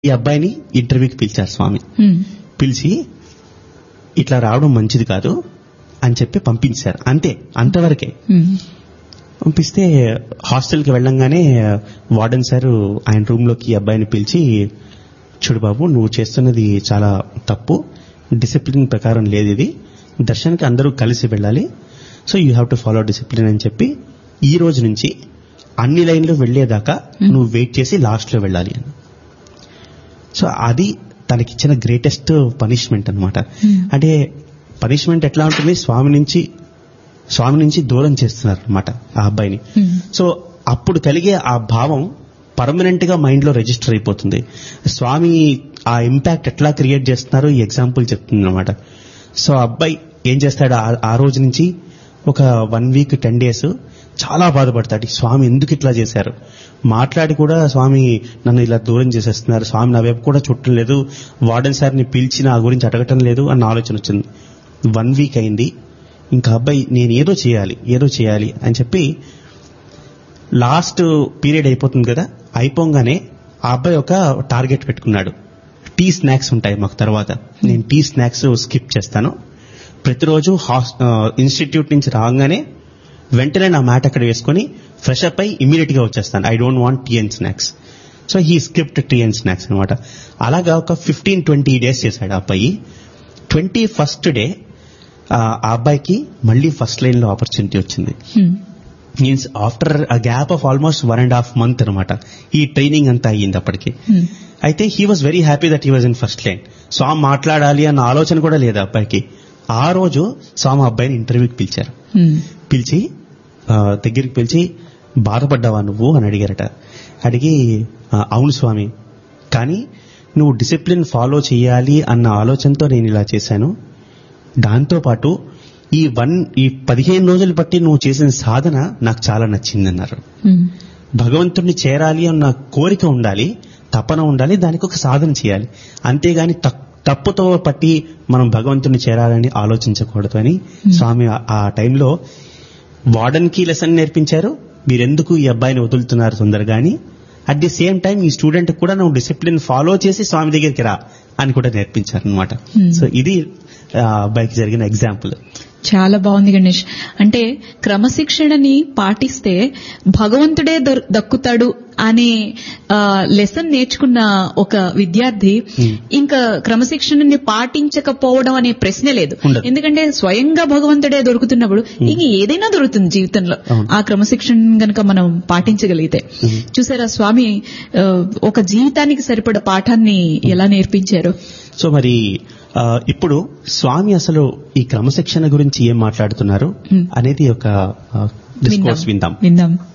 ఈ అబ్బాయిని ఇంటర్వ్యూకి పిలిచారు స్వామి ఉమ్, పిలిచి ఇట్లా రావడం మంచిది కాదు అని చెప్పి పంపించారు అంతే అంతవరకే ఉమ్, పంపిస్తే హాస్టల్కి వెళ్ళంగానే వార్డెన్ సార్ ఆయన రూమ్ లోకి ఈ అబ్బాయిని పిలిచి చూడు బాబు నువ్వు చేస్తున్నది చాలా తప్పు డిసిప్లిన్ ప్రకారం లేదు ఇది దర్శనానికి అందరూ కలిసి వెళ్ళాలి so you have to follow discipline అని చెప్పి ఈ రోజు నుంచి అన్ని లైన్లు వెళ్లేదాకా నువ్వు వెయిట్ చేసి లాస్ట్ లో వెళ్ళాలి అని సో అది తనకిచ్చిన గ్రేటెస్ట్ పనిష్మెంట్ అన్నమాట Hmm. అంటే పనిష్మెంట్ ఎట్లా ఉంటుంది స్వామి నుంచి స్వామి నుంచి దూరం చేస్తున్నారు అనమాట ఆ అబ్బాయిని ఉమ్, సో అప్పుడు కలిగే ఆ భావం పర్మనెంట్ గా మైండ్ లో రిజిస్టర్ అయిపోతుంది స్వామి ఆ ఇంపాక్ట్ ఎట్లా క్రియేట్ చేస్తున్నారో ఈ ఎగ్జాంపుల్ చెప్తుంది అనమాట సో ఆ అబ్బాయి ఏం చేస్తాడు ఆ- ఆ రోజు నుంచి ఒక వన్ వీక్ టెన్ డేస్ చాలా బాధపడతాడు ఈ స్వామి ఎందుకు ఇట్లా చేశారు మాట్లాడి కూడా స్వామి నన్ను ఇలా దూరం చేసేస్తున్నారు స్వామి నా వైపు కూడా చుట్టం లేదు వార్డెన్ సార్ని పిలిచి నా గురించి అడగటం లేదు అన్న ఆలోచన వచ్చింది వన్ వీక్ అయింది ఇంకా అబ్బాయి నేను ఏదో చేయాలి ఏదో చేయాలి అని చెప్పి లాస్ట్ పీరియడ్ అయిపోతుంది కదా అయిపోగానే ఆ అబ్బాయి ఒక టార్గెట్ పెట్టుకున్నాడు టీ స్నాక్స్ ఉంటాయి మాకు తర్వాత నేను టీ స్నాక్స్ స్కిప్ చేస్తాను ప్రతిరోజు హాస్ ఇన్స్టిట్యూట్ నుంచి రాగానే వెంటనే నా మ్యాట్ అక్కడ వేసుకొని ఫ్రెష్ అప్ అయి ఇమీడియట్ గా వచ్చేస్తాను I don't want tea and snacks so he skipped tea and snacks అనమాట అలాగా ఒక ఫిఫ్టీన్ ట్వంటీ డేస్ చేశాడు ఆ అబ్బాయి ట్వంటీ ఫస్ట్ డే ఆ అబ్బాయికి మళ్ళీ ఫస్ట్ లైన్ లో ఆపర్చునిటీ వచ్చింది um, means after a gap of almost one and half month అనమాట ఈ ట్రైనింగ్ అంతా అయ్యింది అప్పటికి ఉమ్, అయితే he was very happy that he was in first line స్వామి మాట్లాడాలి అన్న ఆలోచన కూడా లేదు ఆ అబ్బాయికి ఆ రోజు స్వామి ఆ అబ్బాయిని ఇంటర్వ్యూకి పిలిచారు ఉమ్, పిలిచి ఆ, దగ్గరికి పిలిచి బాధపడ్డావా నువ్వు అని అడిగారట అడిగి "ఆ, అవును స్వామి కానీ నువ్వు డిసిప్లిన్ ఫాలో చేయాలి అన్న ఆలోచనతో నేను ఇలా చేశాను దాంతో పాటు ఈ వన్ ఈ పదిహేను రోజులు బట్టి నువ్వు చేసిన సాధన నాకు చాలా నచ్చిందన్నారు ఉమ్, భగవంతుడిని చేరాలి అన్న కోరిక ఉండాలి తపన ఉండాలి దానికి ఒక సాధన చేయాలి అంతేగాని తక్- తప్పుతో పట్టి మనం భగవంతుడిని చేరాలని ఆలోచించకూడదు అని స్వామి ఆ- ఆ టైంలో వార్డెన్ కి లెసన్ నేర్పించారు మీరెందుకు ఈ అబ్బాయిని వదులుతున్నారు తొందరగా అని అట్ ది సేమ్ టైం ఈ స్టూడెంట్ కూడా నువ్వు డిసిప్లిన్ ఫాలో చేసి స్వామి దగ్గరికి రా అని కూడా నేర్పించారు అనమాట Hmm. సో ఇది ఆ అబ్బాయికి జరిగిన ఎగ్జాంపుల్ చాలా బాగుంది గణేష్ అంటే క్రమశిక్షణని పాటిస్తే భగవంతుడే దొర్- దక్కుతాడు అనే లెసన్ నేర్చుకున్న ఒక విద్యార్థి Hmm. ఇంకా క్రమశిక్షణని పాటించకపోవడం అనే ప్రశ్నే లేదు ఉండదు. ఎందుకంటే స్వయంగా భగవంతుడే దొరుకుతున్నప్పుడు ఇంక ఏదైనా దొరుకుతుంది జీవితంలో అవును. ఆ క్రమశిక్షణ గనక మనం పాటించగలిగితే Hmm. చూసారా స్వామి ఆ, ఒక జీవితానికి సరిపడ పాఠాన్ని ఎలా నేర్పించారు సో మరి ఆ, ఇప్పుడు స్వామి అసలు ఈ క్రమశిక్షణ గురించి ఏం మాట్లాడుతున్నారు Hmm. అనేది ఒక డిస్కోర్స్ విందాం విందాం